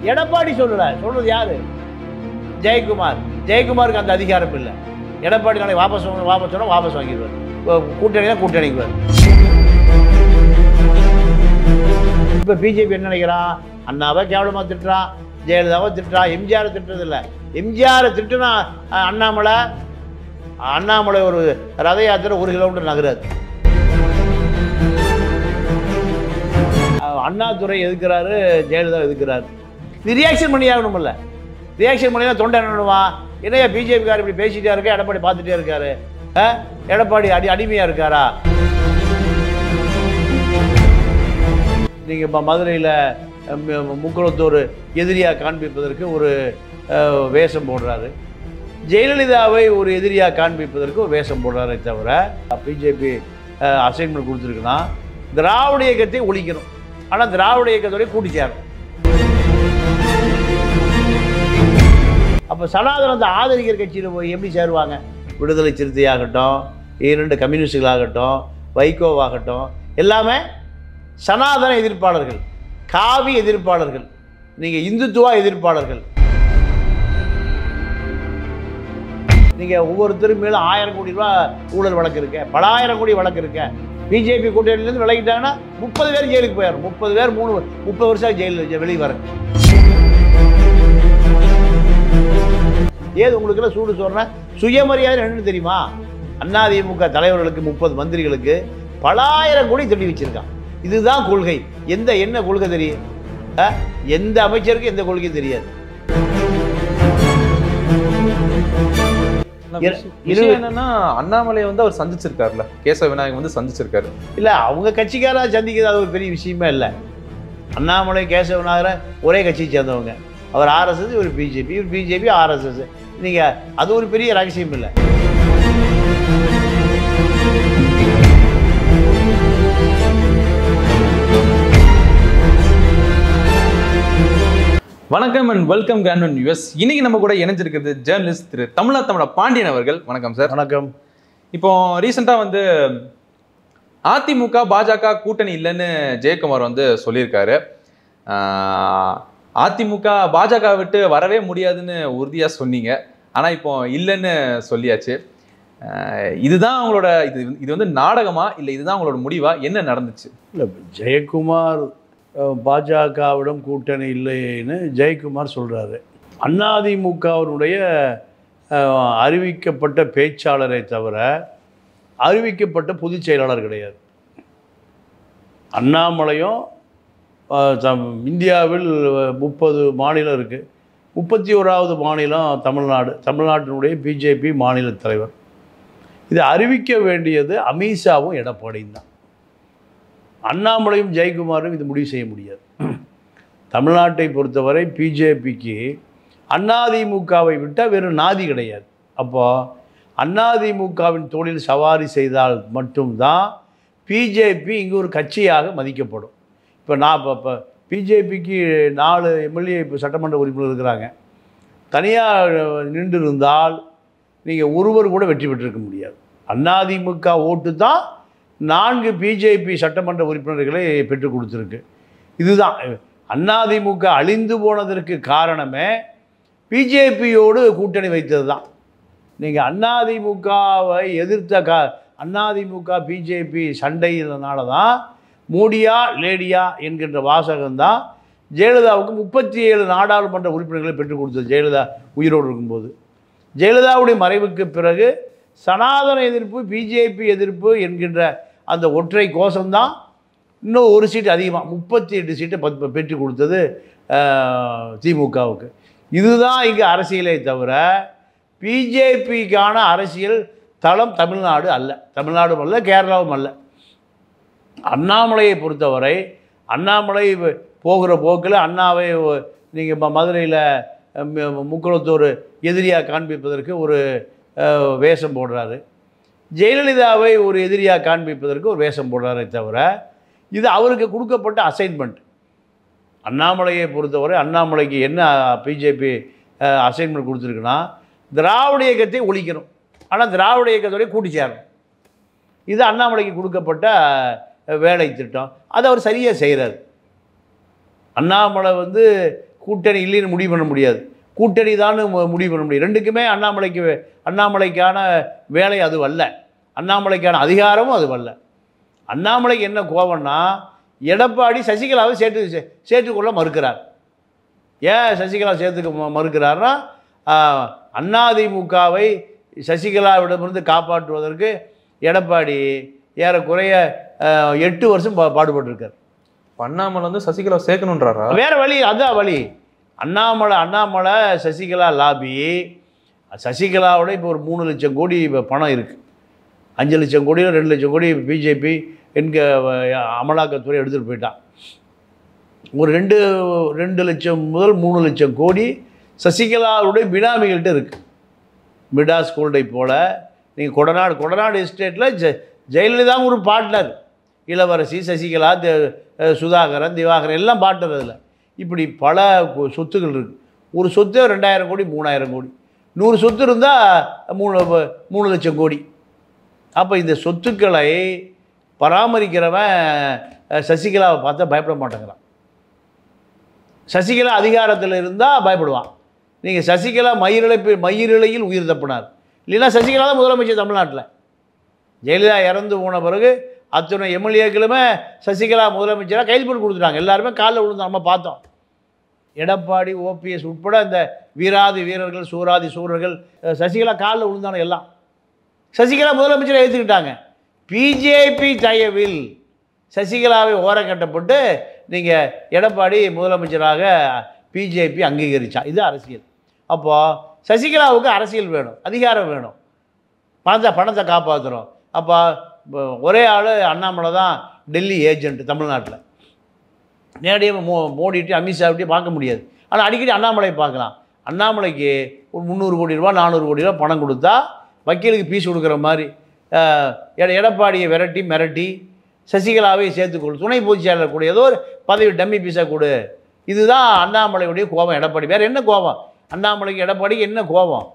எடப்பாடி சொல்லல சொல்றது யாரு ஜெயக்குமார் ஜெயக்குமாருக்கு அந்த அதிகாரம் இல்லை எடப்பாடி நாளைக்கு வாபஸ் வாங்க வாபஸ் சொன்னா வாபஸ் வாங்கிடுவார் இப்போ கூட்டணி தான் கூட்டணிக்குவார் இப்போ பிஜேபி என்ன நினைக்கிறான் அண்ணாவை கேவலமாக திட்டுறான் ஜெயலலிதாவை திட்டுறான் எம்ஜிஆரை திட்டுறது இல்லை எம்ஜிஆரை திட்டுனா அஹ், அண்ணாமலை அண்ணாமலை ஒரு ரத யாத்திரை ஒரு கிலோமீட்டர் நகராது அஹ், அண்ணாதுரை எதுக்குறாரு ஜெயலலிதா எதுக்குறாரு இது ரியாக்ஷன் பண்ணி ஆகணும்ல ரியாக்ஷன் பண்ணினா தொண்டை என்ன பண்ணுவான் என்னையா பிஜேபிக்கார் இப்படி பேசிட்டே இருக்க எடப்பாடி பார்த்துட்டே இருக்காரு ஆ? எடப்பாடி அடி அடிமையாக இருக்காரா நீங்கள் இப்போ மதுரையில் முக்குளத்தூர் எதிரியாக காண்பிப்பதற்கு ஒரு அஹ், வேஷம் போடுறாரு ஜெயலலிதாவை ஒரு எதிரியாக காண்பிப்பதற்கு ஒரு வேஷம் போடுறாரே தவிர பிஜேபி அசைன்மெண்ட் கொடுத்துருக்குன்னா திராவிட இயக்கத்தை ஒழிக்கணும் ஆனால் திராவிட இயக்கத்தோடய கூட்டி சேரும் அப்போ சனாதனத்தை ஆதரிக்கிற கட்சியில் போய் எப்படி சேருவாங்க விடுதலை சிறுத்தையாகட்டும் இரண்டு கம்யூனிஸ்டுகளாகட்டும் வைகோவாகட்டும் எல்லாமே சனாதன எதிர்ப்பாளர்கள் காவி எதிர்ப்பாளர்கள் நீங்கள் இந்துத்துவா எதிர்ப்பாளர்கள் நீங்கள் ஒவ்வொருத்தரும் மேலும் ஆயிரம் கோடி ரூபா ஊழல் வழக்கு இருக்க பலாயிரம் கோடி வழக்கு இருக்க பிஜேபி கூட்டணியிலேருந்து விலகிட்டாங்கன்னா முப்பது பேர் ஜெயிலுக்கு போயிடும் முப்பது பேர் மூணு முப்பது வருஷம் ஜெயிலில் வெளியே வர ஏது உங்களுக்குலாம் சூடு சொல்கிறேன் சுயமரியாதை என்னன்னு தெரியுமா அதிமுக தலைவர்களுக்கு முப்பது மந்திரிகளுக்கு பலாயிரம் கோடி திருடி வச்சிருக்கான் இதுதான் கொள்கை எந்த என்ன கொள்கை தெரியும் ஆ? எந்த அமைச்சருக்கு எந்த கொள்கையும் தெரியாது ஆனா இரு- விஷயம் இரு- விஷயம் என்னன்னா அண்ணாமலையை வந்து அவர் சந்திச்சிருக்காருல்ல கேசவ விநாயகம் வந்து சந்திச்சிருக்காரு இல்லை அவங்க கட்சிக்காராக சந்திக்கிறது அது ஒரு பெரிய விஷயமே இல்லை அண்ணாமலை கேசவநாதரன் ஒரே கட்சியை சேர்ந்தவங்க அவர் ஆர்எஸ்எஸ் இவர் பிஜேபி இவர் பிஜேபி ஆர்எஸ்எஸ் நீங்கள் அது ஒரு பெரிய ரகசியம் இல்லை வணக்கம் அண்ட் வெல்கம் கிராண்ட் யூஎஸ் இன்னைக்கு நம்ம கூட இணைஞ்சிருக்கிறது ஜேர்னலிஸ்ட் திரு தமிழா தமிழ பாண்டியன் அவர்கள் வணக்கம் சார் வணக்கம் இப்போ ரீசெண்டாக வந்து அதிமுக பாஜக கூட்டணி இல்லைன்னு ஜெயக்குமார் வந்து சொல்லியிருக்காரு ஆஹ், அதிமுக பாஜக விட்டு வரவே முடியாதுன்னு உறுதியாக சொன்னீங்க ஆனால் இப்போ இல்லைன்னு சொல்லியாச்சு ஆஹ், இதுதான் அவங்களோட இது இது வந்து நாடகமா இல்லை இதுதான் அவங்களோட முடிவா என்ன நடந்துச்சு இல்லை ஜெயக்குமார் அஹ், பாஜகவிடம் கூட்டணி இல்லைன்னு ஜெயக்குமார் சொல்கிறாரு அதிமுகவினுடைய அஹ், அறிவிக்கப்பட்ட பேச்சாளரை தவிர அறிவிக்கப்பட்ட பொதுச் செயலாளர் கிடையாது அண்ணாமலையும் அஹ், தம் இந்தியாவில் முப்பது மாநிலம் இருக்குது முப்பத்தி ஓராவது மாநிலம் தமிழ்நாடு தமிழ்நாட்டினுடைய பிஜேபி மாநில தலைவர் இதை அறிவிக்க வேண்டியது அமித்ஷாவும் எடப்பாடியும் தான் அண்ணாமலையும் ஜெயக்குமாரும் இது முடிவு செய்ய முடியாது தமிழ்நாட்டை பொறுத்தவரை பிஜேபிக்கு அதிமுகவை விட்டால் வெறும் நாதி கிடையாது அப்போ அதிமுகவின் தோளில் சவாரி செய்தால் மட்டும்தான் பிஜேபி இங்கே ஒரு கட்சியாக மதிக்கப்படும் இப்போ நான் இப்போ இப்போ பிஜேபிக்கு நாலு எம்எல்ஏ இப்போ சட்டமன்ற உறுப்பினர் இருக்கிறாங்க தனியாக நின்று இருந்தால் நீங்கள் ஒருவர் கூட வெற்றி பெற்றிருக்க முடியாது அதிமுக ஓட்டு தான் நான்கு பிஜேபி சட்டமன்ற உறுப்பினர்களை பெற்றுக் கொடுத்துருக்கு இதுதான் அதிமுக அழிந்து போனதற்கு காரணமே பிஜேபியோடு கூட்டணி வைத்தது தான் நீங்கள் அதிமுகவை எதிர்த்த கா அதிமுக பிஜேபி சண்டையினால தான் மோடியா லேடியா என்கின்ற வாசகம்தான் ஜெயலலிதாவுக்கு முப்பத்தி ஏழு நாடாளுமன்ற உறுப்பினர்களை பெற்றுக் கொடுத்தது ஜெயலலிதா உயிரோடு இருக்கும்போது ஜெயலலிதாவுடைய மறைவுக்கு பிறகு சனாதன எதிர்ப்பு பிஜேபி எதிர்ப்பு என்கின்ற அந்த ஒற்றை கோஷம்தான் இன்னும் ஒரு சீட்டு அதிகமாக முப்பத்தி எட்டு சீட்டை பத் பெற்று கொடுத்தது அஹ், திமுகவுக்கு இதுதான் இங்கே அரசியலே தவிர பிஜேபிக்கான அரசியல் தளம் தமிழ்நாடு அல்ல தமிழ்நாடும் அல்ல கேரளாவும் அல்ல அண்ணாமலையை பொறுத்தவரை அண்ணாமலை வ- போகிற போக்கில் அண்ணாவை நீங்கள் இப்போ மதுரையில் முக்குளத்தூர் எதிரியாக காண்பிப்பதற்கு ஒரு அஹ், வேஷம் போடுறாரு ஜெயலலிதாவை ஒரு எதிரியாக காண்பிப்பதற்கு ஒரு வேஷம் போடுறாரே தவிர இது அவருக்கு கொடுக்கப்பட்ட அசைன்மெண்ட் அண்ணாமலையை பொறுத்தவரை அண்ணாமலைக்கு என்ன பிஜேபி அசைன்மெண்ட் கொடுத்துருக்குன்னா திராவிட இயக்கத்தை ஒழிக்கணும் ஆனால் திராவிட இயக்கத்தோடய கூட்டி சேரணும் இது அண்ணாமலைக்கு கொடுக்கப்பட்ட அஹ், வேலை திட்டம் அதை அவர் சரியாக செய்கிறார் அண்ணாமலை வந்து கூட்டணி இல்லைன்னு முடிவு பண்ண முடியாது கூட்டணி தான் முடிவு பண்ண முடியும் ரெண்டுக்குமே அண்ணாமலைக்கு வே- அண்ணாமலைக்கான வேலை அது அல்ல அண்ணாமலைக்கான அதிகாரமும் அது அல்ல அண்ணாமலைக்கு என்ன கோபம்னா எடப்பாடி சசிகலாவை சேர்த்து சே- சேர்த்துக்கொள்ள மறுக்கிறார் ஏன் சசிகலா சேர்த்துக்க ம- மறுக்கிறார்னா ஆஹ், அதிமுகவை சசிகலாவிடமிருந்து காப்பாற்றுவதற்கு எடப்பாடி ஏறக்குறைய ஆஹ், எட்டு வருஷம் பா பாடுபட்டிருக்கார் பண்ணாமல் வந்து சசிகலா சேர்க்கணுன்றாரா வேற வழி அதான் வழி அண்ணாமலை அண்ணாமலை சசிகலா லாபி சசிகலாவோட இப்போ ஒரு மூணு லட்சம் கோடி இப்போ பணம் இருக்குது அஞ்சு லட்சம் கோடியோ ரெண்டு லட்சம் கோடி பிஜேபி என்க அமலாக்கத்துறை எடுத்துகிட்டு போயிட்டான் ஒரு ரெண்டு ரெண்டு லட்சம் முதல் மூணு லட்சம் கோடி சசிகலாவுடைய பினாமிகள்கிட்ட இருக்குது மிடாஸ் கோல்டை போல் நீங்கள் கொடநாடு கொடநாடு எஸ்டேட்டில் ஜெ ஜெயலலிதா ஒரு பார்ட்னர் இளவரசி சசிகலா தே- அஹ் சுதாகரன் திவாகரன் எல்லாம் பார்ட்னர் அதில் இப்படி பல கு- சொத்துகள் இருக்குது ஒரு சொத்து ரெண்டாயிரம் கோடி மூணாயிரம் கோடி நூறு சொத்து இருந்தால் மூணு ப- மூணு லட்சம் கோடி அப்போ இந்த சொத்துக்களை பராமரிக்கிறவன் அஹ், சசிகலாவை பார்த்தா பயப்பட மாட்டேங்கிறான் சசிகலா அதிகாரத்தில் இருந்தால் பயப்படுவான் நீங்கள் சசிகலா மயிரிழப்பு மயிரிழையில் உயிர் தப்பினார் இல்லைன்னா சசிகலா தான் முதலமைச்சர் தமிழ்நாட்டில் ஜெயலலிதா இறந்து போன பிறகு அத்தனை எம்எல்ஏக்களுமே சசிகலா முதலமைச்சராக கைது பண்ணி கொடுத்துட்டாங்க எல்லாருமே காலில் விழுந்து நம்ம பார்த்தோம் எடப்பாடி ஓபிஎஸ் உட்பட இந்த வீராதி வீரர்கள் சூராதி சூரர்கள் அஹ், சசிகலா காலில் விழுந்தாங்க எல்லாம் சசிகலா முதலமைச்சரை ஏற்றுக்கிட்டாங்க பிஜேபி தயவில் சசிகலாவை ஓரக்கட்டப்பட்டு நீங்கள் எடப்பாடி முதலமைச்சராக பிஜேபி அங்கீகரிச்சா இது அரசியல் அப்போது சசிகலாவுக்கு அரசியல் வேணும் அதிகாரம் வேணும் பணத்தை பணத்தை காப்பாற்றுறோம் அப்போ ஒரே ஆள் அண்ணாமலை தான் டெல்லி ஏஜென்ட் தமிழ்நாட்டில் நேரடியாக மோ மோடிட்டு அமித்ஷாவிட்டே பார்க்க முடியாது ஆனால் அடிக்கடி அண்ணாமலை பார்க்கலாம் அண்ணாமலைக்கு ஒரு முந்நூறு கோடி ரூபா நானூறு கோடி ரூபா பணம் கொடுத்தா வக்கீலுக்கு பீஸ் கொடுக்குற மாதிரி அஹ், எட- எடப்பாடியை விரட்டி மிரட்டி சசிகலாவை சேர்த்துக்கொள் துணை பொதுச் செயலர் கூட ஏதோ ஒரு பதவி டம்மி பீஸாக கொடு இதுதான் அண்ணாமலையுடைய கோபம் எடப்பாடி வேறு என்ன கோபம் அண்ணாமலைக்கு எடப்பாடிக்கு என்ன கோபம்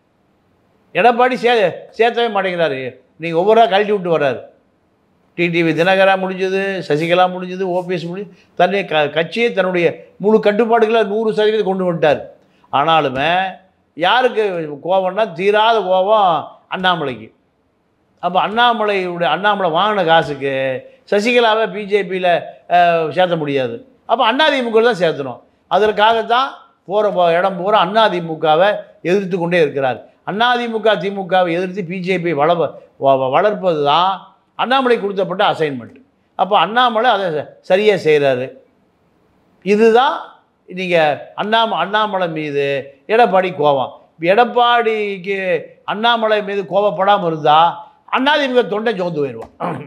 எடப்பாடி சே சேர்த்தவே மாட்டேங்கிறாரு நீங்கள் ஒவ்வொரு கழட்டி விட்டு வர்றாரு டிடிவி தினகரா முடிஞ்சது சசிகலா முடிஞ்சது ஓபிஎஸ் முடிஞ்சது தன்னை க கட்சியை தன்னுடைய முழு கட்டுப்பாடுகளை நூறு சதவீதம் கொண்டு வந்துட்டார் ஆனாலுமே யாருக்கு கோபம்னா தீராத கோபம் அண்ணாமலைக்கு அப்போ அண்ணாமலையுடைய அண்ணாமலை வாங்கின காசுக்கு சசிகலாவை பிஜேபியில் சேர்த்த முடியாது அப்போ அதிமுக தான் சேர்த்தணும் அதற்காகத்தான் போகிற இடம் பூரா அதிமுகவை எதிர்த்து கொண்டே இருக்கிறார் அதிமுக திமுகவை எதிர்த்து பிஜேபி வள வ- வளர்ப்பது தான் அண்ணாமலை கொடுத்தப்பட்ட அசைன்மெண்ட் அப்போ அண்ணாமலை அதை சரியாக செய்கிறாரு இதுதான் நீங்கள் அண்ணாம அண்ணாமலை மீது எடப்பாடி கோபம் இப்ப எடப்பாடிக்கு அண்ணாமலை மீது கோபப்படாமல் இருந்தால் அண்ணாதிமுக தொண்டை சோர்ந்து போயிடுவான்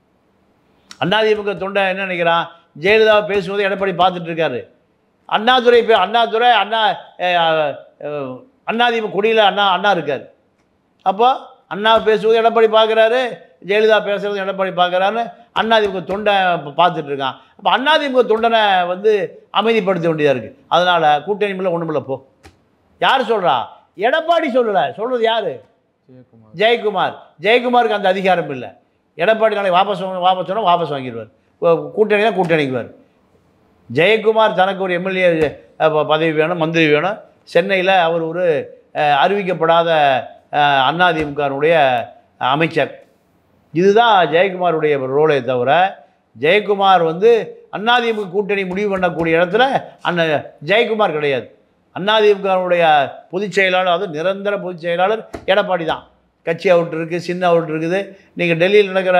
அண்ணாதிமுக தொண்டை என்ன நினைக்கிறான் ஜெயலலிதா பேசுவதை எடப்பாடி பார்த்துட்டு இருக்காரு அண்ணாதுரை பே அண்ணாதுரை அண்ணா அஹ், அஹ், அண்ணாதிமுக கொடியில் அண்ணா அண்ணா இருக்கார் அப்போ அண்ணா பேசுவது எடப்பாடி பார்க்குறாரு ஜெயலலிதா பேசுறது எடப்பாடி பார்க்குறாருன்னு அண்ணாதிமுக தொண்டை ப- பார்த்துட்டு இருக்கான் அப்போ அண்ணாதிமுக தொண்டனை வந்து அமைதிப்படுத்த வேண்டியதாக இருக்குது அதனால் கூட்டணி மேலே ஒன்றுமில்ல போ யார் சொல்கிறா எடப்பாடி சொல்லலை சொல்கிறது யார் ஜெயக்குமார் ஜெயக்குமாருக்கு அந்த அதிகாரம் இல்லை எடப்பாடி நாளைக்கு வாபஸ் வாங்க- வாபஸ் சொன்னால் வாபஸ் வாங்கிடுவார் கூ- கூட்டணி தான் கூட்டணிக்குவார் ஜெயக்குமார் தனக்கு ஒரு எம்எல்ஏ பதவி வேணும் மந்திரி வேணும் சென்னையில் அவர் ஒரு அஹ், அறிவிக்கப்படாத அதிமுகனுடைய அமைச்சர் இதுதான் ஜெயக்குமாருடைய ரோலே தவிர ஜெயக்குமார் வந்து அதிமுக கூட்டணி முடிவு பண்ணக்கூடிய இடத்துல அண்ணன் ஜெயக்குமார் கிடையாது அதிமுகவுடைய பொதுச் செயலாளர் அது நிரந்தர பொதுச் செயலாளர் எடப்பாடி தான் கட்சி அவுட் இருக்குது சின்ன அவுட் இருக்குது நீங்கள் டெல்லியில் நடக்கிற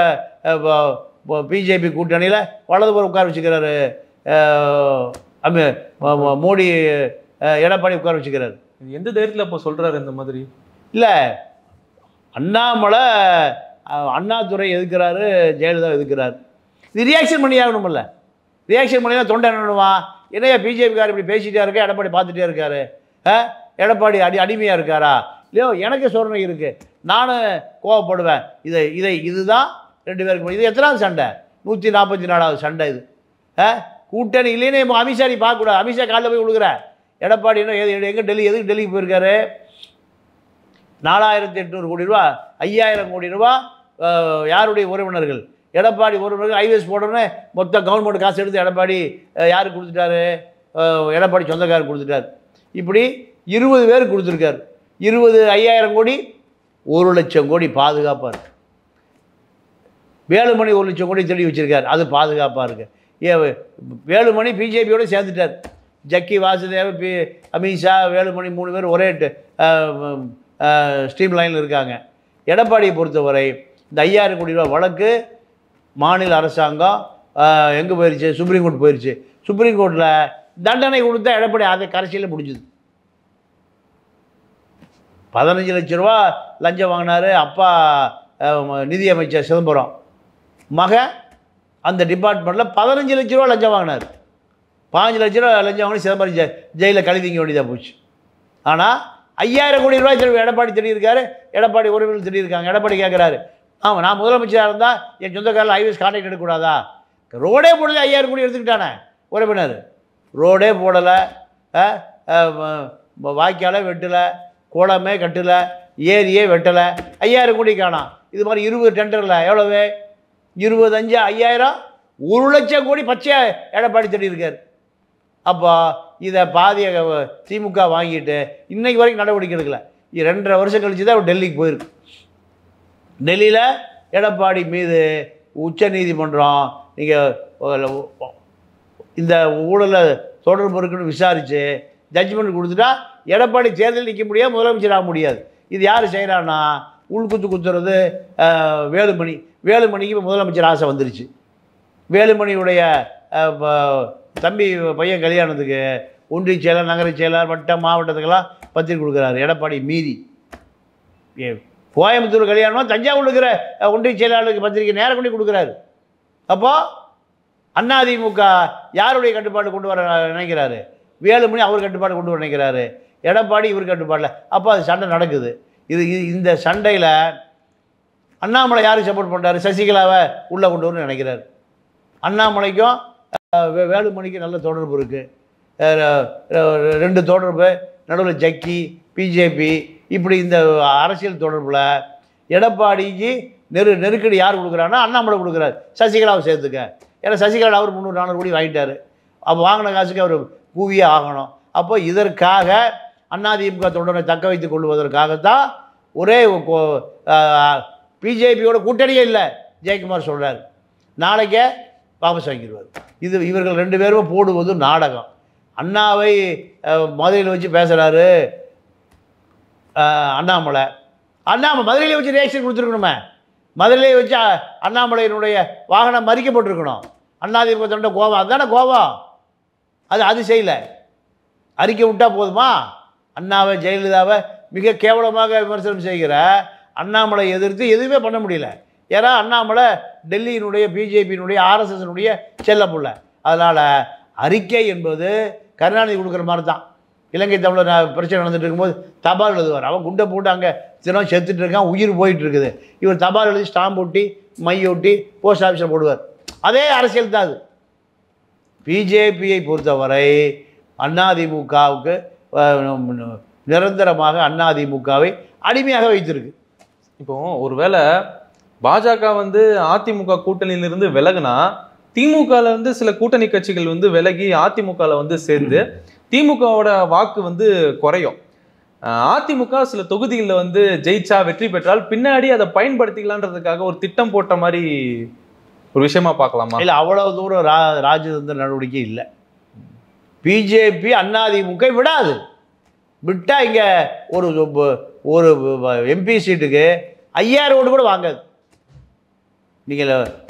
பிஜேபி கூட்டணியில் வலதுபுறம் உட்கார வச்சுக்கிறாரு அஹ், அமி ம- ம- மோடி அஹ், எடப்பாடி உட்கார வச்சுக்கிறாரு இது எந்த தைரியத்துல அப்போ சொல்றாரு இந்த மாதிரி இல்லை அண்ணாமலை அஹ், அண்ணாதுரை எதுக்குறாரு ஜெயலலிதா எதுக்குறாரு இது ரியாக்ஷன் பண்ணி ஆகணுமில்ல ரியாக்ஷன் பண்ணினா தொண்டை என்ன பண்ணுவான் என்னையா பிஜேபிக்கார் இப்படி பேசிட்டே இருக்க எடப்பாடி பார்த்துட்டே இருக்காரு ஆ எடப்பாடி அடி அடிமையாக இருக்காரா இல்லையோ எனக்கு சோதனை இருக்குது நானும் கோவப்படுவேன் இதை இதை இதுதான் ரெண்டு பேருக்கு இது எத்தனாவது சண்டை நூற்றி நாற்பத்தி நாலாவது சண்டை இது ஆ கூட்டணி இல்லைன்னு இப்போ அமித்ஷா நீ பார்க்கக்கூடாது அமித்ஷா காலைல போய் விழுகிற எடப்பாடி என்ன எது எங்கே டெல்லி எதுக்கு டெல்லிக்கு போயிருக்காரு நாலாயிரத்தி எட்நூறு கோடி ரூபா ஐயாயிரம் கோடி ரூபா அஹ், யாருடைய உறவினர்கள் எடப்பாடி உறவினர்கள் ஐவேஸ் போடணும்னு மொத்த கவர்மெண்ட் காசு எடுத்து எடப்பாடி அஹ், யாருக்கு கொடுத்துட்டாரு அஹ், எடப்பாடி சொந்தக்காரர் கொடுத்துட்டார் இப்படி இருபது பேர் கொடுத்துருக்காரு இருபது ஐயாயிரம் கோடி ஒரு லட்சம் கோடி பாதுகாப்பாக இருக்கு வேலுமணி ஒரு லட்சம் கோடி தேடி வச்சிருக்காரு அது பாதுகாப்பாக இருக்கு ஏ வேலுமணி பிஜேபியோட சேர்ந்துட்டார் ஜக்கி வாசுதேவ் பி அமித்ஷா வேலுமணி மூணு பேர் ஒரே ஸ்ட்ரீம் லைனில் இருக்காங்க எடப்பாடியை பொறுத்தவரை இந்த ஐயாயிரம் கோடி ரூபா வழக்கு மாநில அரசாங்கம் எங்கே போயிருச்சு சுப்ரீம் கோர்ட் போயிருச்சு சுப்ரீம் கோர்ட்டில் தண்டனை கொடுத்தா எடப்பாடி அதை கரைசியில் முடிஞ்சுது பதினஞ்சு லட்ச ரூபா லஞ்சம் வாங்கினாரு அப்பா அஹ், நிதி அமைச்சர் சிதம்பரம் மகன் அந்த டிபார்ட்மெண்ட்டில் பதினஞ்சு லட்ச ரூபா லஞ்சம் வாங்கினார் பாஞ்சு லட்ச ரூபா லஞ்சம் வாங்கி சிதம்பரம் ஜெ ஜெயிலில் கழுதிங்க வேண்டியதாக போச்சு ஆனால் ஐயாயிரம் கோடி ரூபாய் திரும்ப எடப்பாடி திடீர்க்காரு எடப்பாடி உறவினர் திடீர்க்காங்க எடப்பாடி கேட்குறாரு ஆமாம் நான் முதலமைச்சராக இருந்தால் என் சொந்தக்காரில் ஐவிஎஸ் கான்டாக்ட் எடுக்கக்கூடாதா ரோடே போடல ஐயாயிரம் கோடி எடுத்துக்கிட்டானே உறவினர் ரோடே போடலை வாய்க்காலே வெட்டலை குளமே கட்டலை ஏரியே வெட்டலை ஐயாயிரம் கோடி காணாம் இது மாதிரி இருபது டெண்டரில் எவ்வளவு இருபத்தஞ்சு ஐயாயிரம் ஒரு லட்சம் கோடி பச்சையா எடப்பாடி தேடி இருக்கார் அப்போ இதை பாதிய திமுக வாங்கிட்டு இன்னைக்கு வரைக்கும் நடவடிக்கை எடுக்கல இது ரெண்டரை வருஷம் கழிச்சு தான் அவர் டெல்லிக்கு போயிருக்கு டெல்லியில் எடப்பாடி மீது உச்ச நீதிமன்றம் நீங்கள் இந்த ஊழலில் தொடர்பு இருக்குன்னு விசாரித்து ஜட்ஜ்மெண்ட் கொடுத்துட்டா எடப்பாடி தேர்தல் நிற்க முடியாது முதலமைச்சர் ஆக முடியாது இது யார் செய்கிறான்னா உள்குத்து குத்துறது அஹ், வேலுமணி வேலுமணிக்கு இப்போ முதலமைச்சர் ஆசை வந்துருச்சு வேலுமணியுடைய அஹ், ப- தம்பி பையன் கல்யாணத்துக்கு ஒன்றிய செயலர் நகர செயலர் வட்டம் மாவட்டத்துக்கெல்லாம் பத்திரிக்கை கொடுக்குறாரு எடப்பாடி மீறி ஏ, கோயம்புத்தூர் கல்யாணம் தஞ்சாவூர் இருக்கிற அஹ், ஒன்றிய செயலாளருக்கு பத்திரிக்கை நேரம் கொண்டு கொடுக்குறாரு அப்போது அதிமுக யாருடைய கட்டுப்பாடு கொண்டு வர நினைக்கிறாரு வேலுமணி அவர் கட்டுப்பாடு கொண்டு வர நினைக்கிறாரு எடப்பாடி இவர் கட்டுப்பாடில் அப்போ அது சண்டை நடக்குது இது இது- இந்த சண்டையில் அண்ணாமலை யாருக்கு சப்போர்ட் பண்ணுறாரு சசிகலாவை உள்ளே கொண்டு வரணும்னு நினைக்கிறாரு அண்ணாமலைக்கும் அஹ், வே- வேலுமணிக்கும் நல்ல தொடர்பு இருக்குது ரெண்டு தொடர்பு நடுவில் ஜக்கி பிஜேபி இப்படி இந்த அரசியல் தொடர்பில் எடப்பாடிக்கு நெரு நெருக்கடி யார் கொடுக்குறான்னா அண்ணாமலை கொடுக்குறாரு சசிகலாவை சேர்த்துக்க ஏன்னா சசிகலா அவர் முந்நூறு நானூறு கோடி வாங்கிட்டாரு அப்போ வாங்கின காசுக்கு அவர் கூவியே ஆகணும் அப்போ இதற்காக அதிமுக தொடரை தக்க வைத்துக் கொள்வதற்காகத்தான் ஒரே பிஜேபியோட கூட்டணியே இல்லை ஜெயக்குமார் சொல்கிறார் நாளைக்கே வாபஸ் வாங்கிடுவார் இது இவர்கள் ரெண்டு பேரும் போடுவது நாடகம் அண்ணாவை அஹ், மதுரையில் வச்சு பேசுகிறாரு அண்ணாமலை அண்ணாமலை மதுரையிலே வச்சு ரியாக்ஷன் கொடுத்துருக்கணுமே மதுரையிலே வச்சு அ- அண்ணாமலையினுடைய வாகனம் மறிக்கப்பட்டிருக்கணும் அண்ணாதிமுக தொண்ட கோபம் அதுதானே கோபம் அது அது செய்யலை அறிக்கை விட்டால் போதுமா அண்ணாவை ஜெயலலிதாவை மிக கேவலமாக விமர்சனம் செய்கிற அண்ணாமலை எதிர்த்து எதுவுமே பண்ண முடியல ஏன்னா அண்ணாமலை டெல்லியினுடைய பிஜேபியினுடைய ஆர்எஸ்எஸ்னுடைய செல்ல புள்ள அதனால் அறிக்கை என்பது கருணாநிதி கொடுக்குற மாதிரி தான் இலங்கை தமிழர் ந- பிரச்சனை நடந்துட்டு இருக்கும்போது தபால் எழுதுவார் அவன் குண்டை போட்டு அங்கே தினம் செத்துட்டு இருக்கான் உயிர் போயிட்டு இருக்குது இவர் தபால் எழுதி ஸ்டாம்ப் ஒட்டி மை ஒட்டி போஸ்ட் ஆஃபீஸில் போடுவார் அதே அரசியல் தான் அது பிஜேபியை பொறுத்தவரை அதிமுகவுக்கு நிரந்தரமாக அதிமுகவை அடிமையாக வைத்திருக்கு இப்போ ஒருவேளை பாஜக வந்து அதிமுக கூட்டணியிலிருந்து விலகுனா திமுகல இருந்து சில கூட்டணி கட்சிகள் வந்து விலகி அதிமுகல வந்து சேர்ந்து திமுகவோட வாக்கு வந்து குறையும் அஹ் அதிமுக சில தொகுதிகளில் வந்து ஜெயிச்சா வெற்றி பெற்றால் பின்னாடி அதை பயன்படுத்திக்கலான்றதுக்காக ஒரு திட்டம் போட்ட மாதிரி ஒரு விஷயமா பார்க்கலாமா இல்லை அவ்வளவு தூரம் ரா ராஜதந்திர நடவடிக்கை இல்லை பிஜேபி அதிமுக விடாது விட்டால் இங்கே ஒரு ஒரு எம்பி சீட்டுக்கு ஐயாயிரம் ஓட்டு கூட வாங்காது நீங்கள்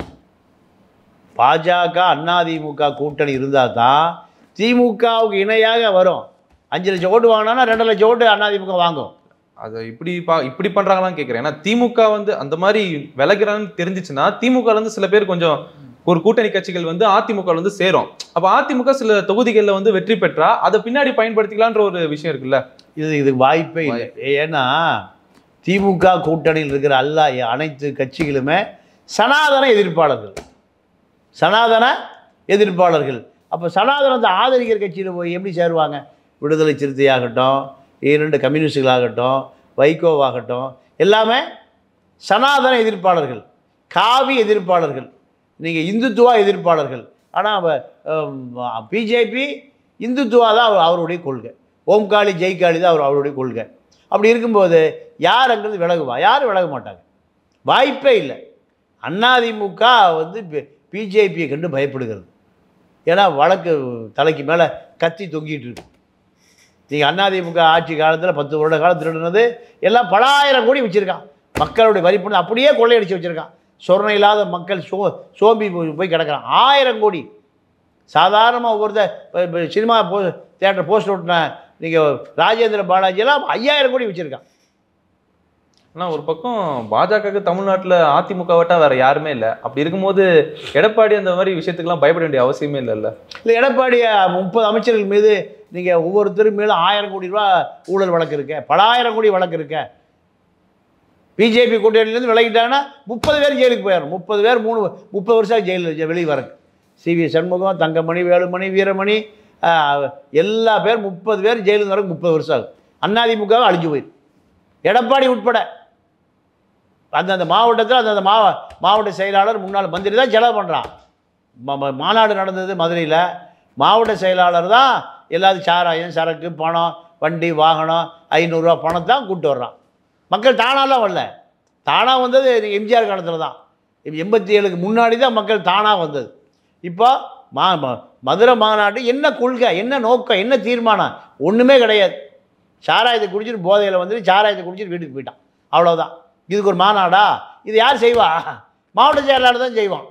பாஜக அதிமுக கூட்டணி இருந்தால் தான் திமுகவுக்கு இணையாக வரும் அஞ்சு லட்சம் ஓட்டு வாங்கினா ரெண்டு லட்சம் ஓட்டு அதிமுக வாங்கும் அதை இப்படி பா இப்படி பண்றாங்களான்னு கேட்குறேன் ஏன்னா திமுக வந்து அந்த மாதிரி விலகிறான்னு தெரிஞ்சிச்சுன்னா திமுக ல இருந்து சில பேர் கொஞ்சம் ஒரு கூட்டணி கட்சிகள் வந்து அதிமுக ல வந்து சேரும் அப்ப அதிமுக சில தொகுதிகளில் வந்து வெற்றி பெற்றா அதை பின்னாடி பயன்படுத்திக்கலான்ற ஒரு விஷயம் இருக்குல்ல இது இதுக்கு வாய்ப்பே இல்லை ஏன்னா திமுக கூட்டணியில் இருக்கிற எல்லா அனைத்து கட்சிகளுமே சனாதன எதிர்ப்பாளர்கள் சனாதன எதிர்ப்பாளர்கள் அப்போ சனாதனத்தை ஆதரிக்கிற கட்சியில் போய் எப்படி சேருவாங்க விடுதலை சிறுத்தையாகட்டும் இரண்டு கம்யூனிஸ்டுகளாகட்டும் வைகோவாகட்டும் எல்லாமே சனாதன எதிர்ப்பாளர்கள் காவி எதிர்ப்பாளர்கள் நீங்கள் இந்துத்துவா எதிர்ப்பாளர்கள் ஆனால் பிஜேபி இந்துத்துவா தான் அவர் அவருடைய கொள்கை ஓம்காளி ஜெய்காளி தான் அவர் அவருடைய கொள்கை அப்படி இருக்கும்போது யார் அங்கிருந்து விலகுவா யாரும் விலக மாட்டாங்க வாய்ப்பே இல்லை அதிமுக வந்து பிஜேபியை கண்டு பயப்படுகிறது ஏன்னா வழக்கு தலைக்கு மேலே கத்தி தொங்கிட்டு இருக்கு நீங்கள் அதிமுக ஆட்சி காலத்தில் பத்து வருட காலம் திருடுனது எல்லாம் பல ஆயிரம் கோடி வச்சுருக்கான் மக்களுடைய வரிப்பணம் அப்படியே கொள்ளையடிச்சு வச்சுருக்கான் சொரணை இல்லாத மக்கள் சோ சோம்பி போய் போய் கிடக்குறான் ஆயிரம் கோடி சாதாரணமாக ஒவ்வொருத்த இப்ப- இப்ப சினிமா போ தேட்டர் போஸ்ட் ஓட்டின நீங்கள் ராஜேந்திர பாலாஜியெல்லாம் ஐயாயிரம் கோடி வச்சுருக்கான் ஆனா ஒரு பக்கம் பாஜகவுக்கு தமிழ்நாட்டுல அதிமுக விட்டா வேற யாருமே இல்ல அப்படி இருக்கும்போது எடப்பாடி அந்த மாதிரி விஷயத்துக்கெல்லாம் பயப்பட வேண்டிய அவசியமே இல்லைல்ல இல்லை எடப்பாடி முப்பது அமைச்சர்கள் மீது நீங்கள் ஒவ்வொருத்தரும் மேலும் ஆயிரம் கோடி ரூபா ஊழல் வழக்கு இருக்க பல ஆயிரம் கோடி வழக்கு இருக்க பிஜேபி கூட்டணியிலேருந்து விலகிட்டாங்கன்னா முப்பது பேர் ஜெயிலுக்கு போயிடும் முப்பது பேர் மூணு முப்பது வருஷம் ஜெயிலில் வெளியே வரக்கு சி வி சண்முகம் தங்கமணி வேலுமணி வீரமணி ஆஹ், எல்லா பேர் முப்பது பேர் ஜெயிலுக்கு வரக்கு முப்பது வருஷம் ஆகும் அதிமுகவை அழிஞ்சு போயிடும் எடப்பாடி உட்பட அந்தந்த மாவட்டத்தில் அந்தந்த மாவ மாவட்ட செயலாளர் முன்னாள் மந்திரி தான் செலவு பண்ணுறான் மாநாடு நடந்தது மதுரையில் மாவட்ட செயலாளர் தான் எல்லாத்தையும் சாராயம் சரக்கு பணம் வண்டி வாகனம் ஐநூறுரூவா பணம் தான் கூப்பிட்டு வர்றான் மக்கள் தானாலாம் வரல தானாக வந்தது எம்ஜிஆர் காலத்தில் தான் எண்பத்தி ஏழுக்கு முன்னாடி தான் மக்கள் தானாக வந்தது இப்போ மா ம- மதுரை மாநாடு என்ன கொள்கை என்ன நோக்கம் என்ன தீர்மானம் ஒன்றுமே கிடையாது சாராயத்தை குடிச்சிட்டு போதையில் வந்துட்டு சாராயத்தை குடிச்சிட்டு வீட்டுக்கு போயிட்டான் அவ்வளோதான் இதுக்கு ஒரு மாநாடா இது யார் செய்வா மாவட்ட செயலாளர் தான் செய்வான்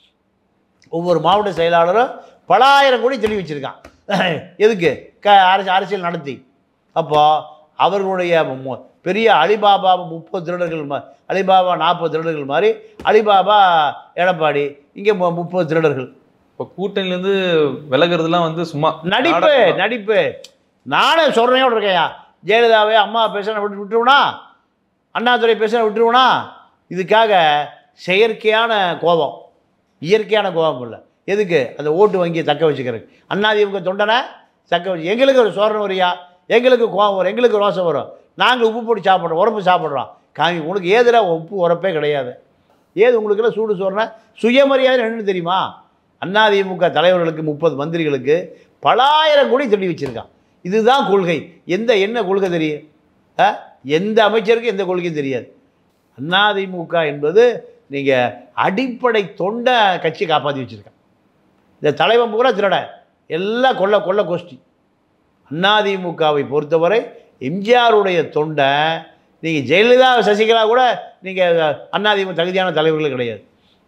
ஒவ்வொரு மாவட்ட செயலாளரும் பல ஆயிரம் கோடி தெளி வச்சுருக்கான் எதுக்கு க அரசு அரசியல் நடத்தி அப்போது அவர்களுடைய மு- பெரிய அலிபாபா முப்பது திருடர்கள் மா அலிபாபா நாற்பது திருடர்கள் மாதிரி அலிபாபா எடப்பாடி இங்கே முப்பது திருடர்கள் இப்ப கூட்டணில இருந்து விலகுறதுலாம் வந்து சும்மா நடிப்பு நாடகம் தான். நடிப்பு நானே சொல்கிறேன் இருக்கேயா ஜெயலலிதாவே அம்மா பேசுன விட்டு விட்டுருவனா அண்ணாதுரை பேசுன விட்டுருவனா இதுக்காக செயற்கையான கோபம் இயற்கையான கோபம் இல்லை எதுக்கு அந்த ஓட்டு வங்கியை தக்க வச்சுக்கிறதுக்கு அண்ணாதிமுக தொண்டனை தக்க வச்சு எங்களுக்கு ஒரு சோரணை வரியா எங்களுக்கு கோபம் வரும் எங்களுக்கு ரோசம் வரும் நாங்கள் உப்பு போட்டு சாப்பிட்றோம் உரப்பு சாப்பிட்றோம் காமி உனக்கு ஏதுடா உப்பு உரப்பே கிடையாது ஏது உங்களுக்குலாம் சூடு சோறுனா சுயமரியாதை என்னன்னு தெரியுமா அதிமுக தலைவர்களுக்கு முப்பது மந்திரிகளுக்கு பலாயிரம் கோடி திருடி வச்சிருக்கான் இதுதான் கொள்கை எந்த என்ன கொள்கை தெரியும் ஆ? எந்த அமைச்சருக்கும் எந்த கொள்கையும் தெரியாது அதிமுக என்பது நீங்கள் அடிப்படை தொண்டை கட்சி காப்பாற்றி வச்சுருக்கான் இந்த தலைவன் பூரா திருட எல்லாம் கொல்ல கொல்ல கோஷ்டி அதிமுகவை பொறுத்தவரை எம்ஜிஆருடைய தொண்டை நீங்கள் ஜெயலலிதா சசிகலா கூட நீங்கள் அதிமுக தகுதியான தலைவர்கள் கிடையாது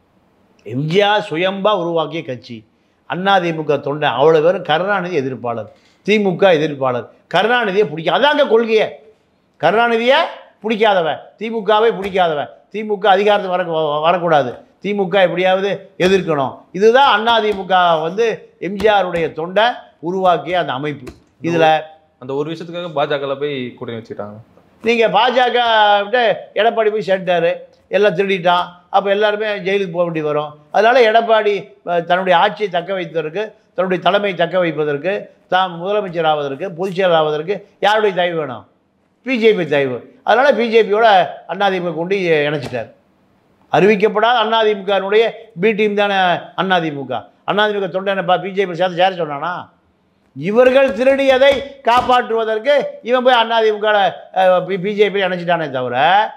எம்ஜிஆர் சுயம்பா உருவாக்கிய கட்சி அதிமுக தொண்டை அவ்வளோ பேரும் கருணாநிதி எதிர்ப்பாளர் திமுக எதிர்ப்பாளர் கருணாநிதியை பிடிக்க அதாங்க கொள்கையே கருணாநிதியை பிடிக்காதவன் திமுகவை பிடிக்காதவன் திமுக அதிகாரத்துக்கு வர வரக்கூடாது திமுக எப்படியாவது எதிர்க்கணும் இதுதான் அதிமுக வந்து எம்ஜிஆருடைய தொண்டை உருவாக்கிய அந்த அமைப்பு இதில் அந்த ஒரு விஷயத்துக்காக பாஜகல போய் கூட்டணி வச்சுட்டாங்க நீங்கள் பாஜக விட்ட எடப்பாடி போய் சேர்ந்தாரு எல்லாம் திருடிட்டான் அப்போ எல்லாருமே ஜெயிலுக்கு போக வேண்டி வரும் அதனால் எடப்பாடி அஹ், தன்னுடைய ஆட்சியை தக்க வைப்பதற்கு தன்னுடைய தலைமையை தக்க வைப்பதற்கு தாம் முதலமைச்சர் ஆவதற்கு பொதுச்செயலர் ஆவதற்கு யாருடைய தயவு வேணும் பிஜேபி தயவு அதனால் பிஜேபியோட அதிமுக கொண்டு இணைச்சிட்டார் அறிவிக்கப்படாத அதிமுகனுடைய பி டீம் தானே அதிமுக அதிமுக தொண்டனப்பா பிஜேபி சேர்த்து சேர சொன்னானா இவர்கள் திருடியதை காப்பாற்றுவதற்கு இவன் போய் அதிமுக பிஜேபி இணைச்சிட்டானே தவிர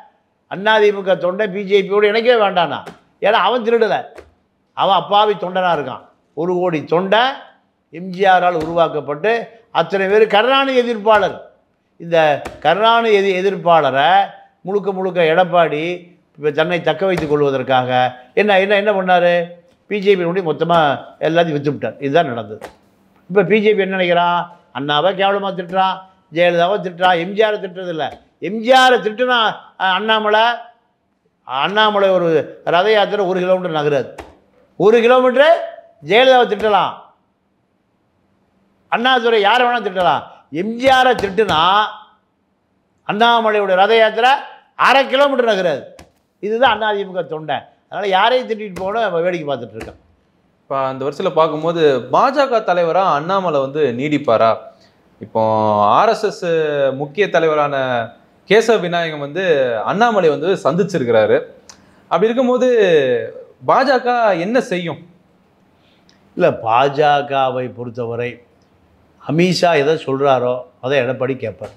அதிமுக தொண்டை பிஜேபியோடு இணைக்கவே வேண்டானா ஏன்னா அவன் திருடலை அவன் அப்பாவி தொண்டனாக இருக்கான் ஒரு கோடி தொண்டை எம்ஜிஆரால் உருவாக்கப்பட்டு அத்தனை பேர் கருணாநிதி எதிர்ப்பாளர் இந்த கருணாநிதி எதி எதிர்ப்பாளரை முழுக்க முழுக்க எடப்பாடி இப்போ தன்னை தக்க வைத்துக் கொள்வதற்காக என்ன என்ன என்ன பண்ணார் பிஜேபி முடி மொத்தமாக எல்லாத்தையும் விற்று விட்டார் இதுதான் நடந்தது இப்போ பிஜேபி என்ன நினைக்கிறான் அண்ணாவை கேவலமாக திட்டுறான் ஜெயலலிதாவை திட்டுறான் எம்ஜிஆரை திட்டுறதில்ல எம்ஜிஆரை திட்டுனா அஹ், அண்ணாமலை அண்ணாமலை ஒரு ரத யாத்திரை ஒரு கிலோமீட்டர் நகராது ஒரு கிலோமீட்டரு ஜெயலலிதாவை திட்டலாம் அண்ணாதுரை யாரை வேணால் திட்டலாம் எம்ஜிஆரை திட்டுனா அண்ணாமலையோட ரத யாத்திரை அரை கிலோமீட்டர் நகராது இதுதான் அதிமுக தொண்டை அதனால் யாரையும் திட்டிட்டு போகணும் வேடிக்கை பார்த்துட்டு இருக்கேன் இப்போ அந்த வருஷத்தில் பார்க்கும்போது பாஜக தலைவரா அண்ணாமலை வந்து நீடிப்பாரா இப்போ ஆர்எஸ்எஸ் முக்கிய தலைவரான கேசவ விநாயகம் வந்து அண்ணாமலை வந்து சந்திச்சிருக்கிறாரு அப்படி இருக்கும்போது பாஜக என்ன செய்யும் இல்லை பாஜகவை பொறுத்தவரை அமித்ஷா எதை சொல்கிறாரோ அதை எடப்பாடி கேட்பார்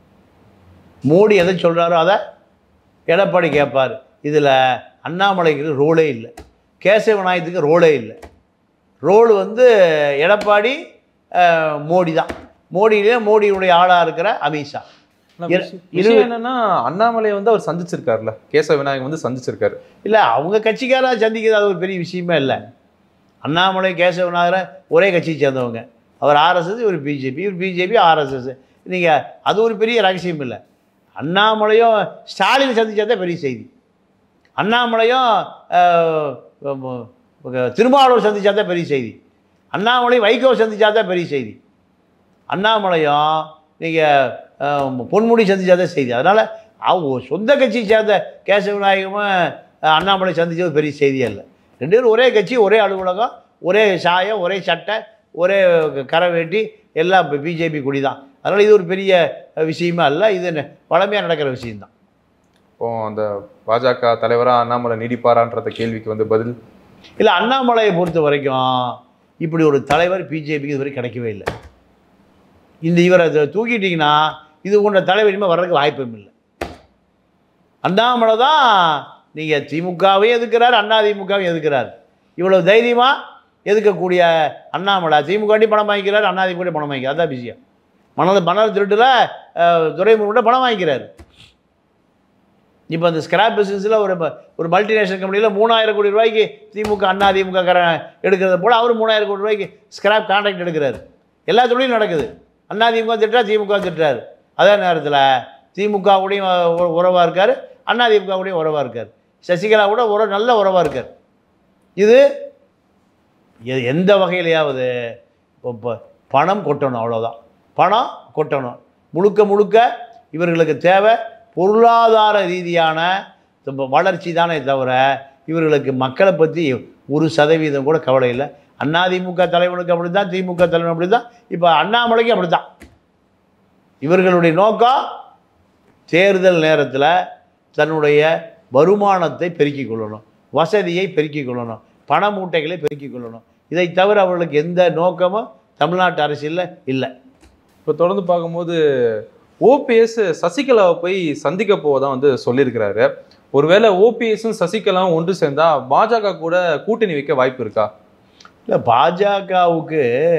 மோடி எதை சொல்கிறாரோ அதை எடப்பாடி கேட்பார் இதில் அண்ணாமலைக்கு ரோலே இல்லை கேசவ நாயத்துக்கு ரோலே இல்லை ரோல் வந்து எடப்பாடி அஹ், மோடி தான் மோடியிலே மோடியினுடைய ஆளாக இருக்கிற அமித்ஷா ஆனா இரு- விஷயம் விஷயம் என்னன்னா அண்ணாமலை வந்து அவர் சந்திச்சிருக்காருல்ல கேசவ விநாயகம் வந்து சந்திச்சிருக்காரு இல்லை அவங்க கட்சிக்காராக சந்திக்கிறது அது ஒரு பெரிய விஷயமே இல்லை அண்ணாமலை கேசவநாதரன் ஒரே கட்சியை சேர்ந்தவங்க அவர் ஆர்எஸ்எஸ் இவர் பிஜேபி இவர் பிஜேபி ஆர்எஸ்எஸ் நீங்கள் அது ஒரு பெரிய ரகசியம் இல்லை அண்ணாமலையும் ஸ்டாலின் சந்திச்சா தான் பெரிய செய்தி அண்ணாமலையும் அஹ், உம், திருமாவளவர் சந்திச்சா தான் பெரிய செய்தி அண்ணாமலை வைகோ சந்திச்சா தான் பெரிய செய்தி அண்ணாமலையும் நீங்கள் பொன்முடி சந்திச்சா தான் செய்தி அதனால் அவங்க சொந்த கட்சியை சேர்ந்த கேசவ விநாயகமும் அஹ், அண்ணாமலை சந்திச்சது பெரிய செய்தியே இல்லை ரெண்டு பேரும் ஒரே கட்சி ஒரே அலுவலகம் ஒரே சாயம் ஒரே சட்டை ஒரே கரை வேட்டி எல்லாம் பிஜேபி குடி தான் அதனால் இது ஒரு பெரிய அஹ், விஷயமா இல்லை இது பழமையாக நடக்கிற விஷயம்தான் இப்போ அந்த பாஜக தலைவரா அண்ணாமலை நீடிப்பாரான்றத கேள்விக்கு வந்து பதில் இல்லை அண்ணாமலையை பொறுத்த வரைக்கும் இப்படி ஒரு தலைவர் பிஜேபிக்கு இதுவரை கிடைக்கவே இல்லை இந்த இவரை இதை தூக்கிட்டீங்கன்னா இது போன்ற தலைவர் இனிமேல் வர்றதுக்கு வாய்ப்பும் இல்லை அண்ணாமலை தான் நீங்கள் திமுகவையும் எதுக்குறாரு அண்ணா திமுகவும் எதுக்குறாரு இவ்வளவு தைரியமாக எதுக்கக்கூடிய அண்ணாமலை திமுகட்டி பணம் வாங்கிக்கிறாரு அண்ணா திமுக பணம் வாங்கிக்கிறார் அதான் விஷயம் மணல் மணல் திருட்டில் துறைமுருகன் பணம் வாங்கிக்கிறாரு இப்போ அந்த ஸ்கிராப் பிஸ்னஸில் ஒரு ம- ஒரு மல்டிநேஷனல் கம்பெனியில் மூணாயிரம் கோடி ரூபாய்க்கு திமுக அண்ணா திமுக காரன் எடுக்கிறது போல் அவர் மூணாயிரம் கோடி ரூபாய்க்கு ஸ்கிராப் கான்ட்ராக்ட் எடுக்கிறாரு எல்லா தொழிலும் நடக்குது அண்ணா திமுக திட்டுறா திமுக திட்டுறாரு அதே நேரத்தில் திமுக கூடயும் உறவாக இருக்கார் அண்ணா திமுக கூடயும் உறவாக இருக்கார் சசிகலா கூட உற நல்ல உறவாக இருக்கார் இது எ- எந்த வகையிலையாவது இப்போ பணம் கொட்டணும் அவ்வளோதான் பணம் கொட்டணும் முழுக்க முழுக்க இவர்களுக்கு தேவை பொருளாதார ரீதியான ரொம்ப வளர்ச்சி தானே தவிர இவர்களுக்கு மக்களை பற்றி ஒரு சதவீதம் கூட கவலை இல்லை அதிமுக தலைவனுக்கு அப்படி தான் திமுக தலைவன் அப்படி தான் இப்போ அண்ணாமலைக்கு அப்படி தான் இவர்களுடைய நோக்கம் தேர்தல் நேரத்தில் தன்னுடைய வருமானத்தை பெருக்கிக் கொள்ளணும் வசதியை பெருக்கிக் கொள்ளணும் பண மூட்டைகளை பெருக்கிக் கொள்ளணும் இதை தவிர அவர்களுக்கு எந்த நோக்கமும் தமிழ்நாட்டு அரசியலில் இல்லை இப்போ தொடர்ந்து பார்க்கும்போது ஓபிஎஸ் சசிகலாவை போய் சந்திக்க போவதா வந்து சொல்லியிருக்கிறாரு ஒருவேளை ஓபிஎஸும் சசிகலாவும் ஒன்று சேர்ந்தா பாஜக கூட கூட்டணி வைக்க வாய்ப்பு இருக்கா இல்லை பாஜகவுக்கு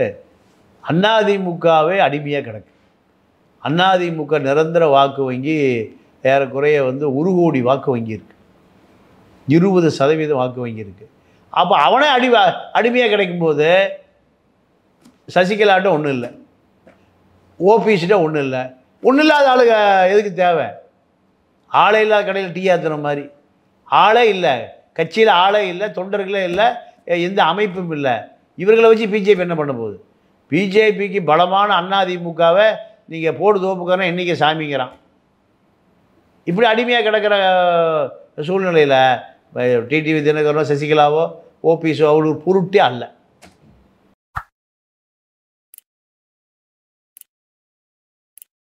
அதிமுகவே அடிமையாக கிடக்கு அதிமுக நிரந்தர வாக்கு வங்கி ஏறக்குறைய வந்து ஒரு கோடி வாக்கு வங்கி இருக்கு இருபது சதவீதம் வாக்கு வங்கி இருக்கு அப்போ அவனே அடி அடிமையாக கிடைக்கும்போது சசிகலாட்ட ஒன்றும் இல்லை ஓபிஎஸ்கிட்ட ஒன்றும் இல்லை ஒன்றும் இல்லாத ஆளுங்க எதுக்கு தேவை ஆளே இல்லாத கடையில் டீ ஆத்துற மாதிரி ஆளே இல்லை கட்சியில் ஆளே இல்லை தொண்டர்களே இல்லை எ- எந்த அமைப்பும் இல்லை இவர்களை வச்சு பிஜேபி என்ன பண்ண போகுது பிஜேபிக்கு பலமான அதிமுகவை நீங்கள் போடு தோப்புக்காரன் என்றைக்கு சாமிங்கிறான் இப்படி அடிமையாக கிடக்கிற சூழ்நிலையில் டிடிவி தினகரனோ சசிகலாவோ ஓபிஎஸோ அவங்களுக்கு பொருட்டே அல்ல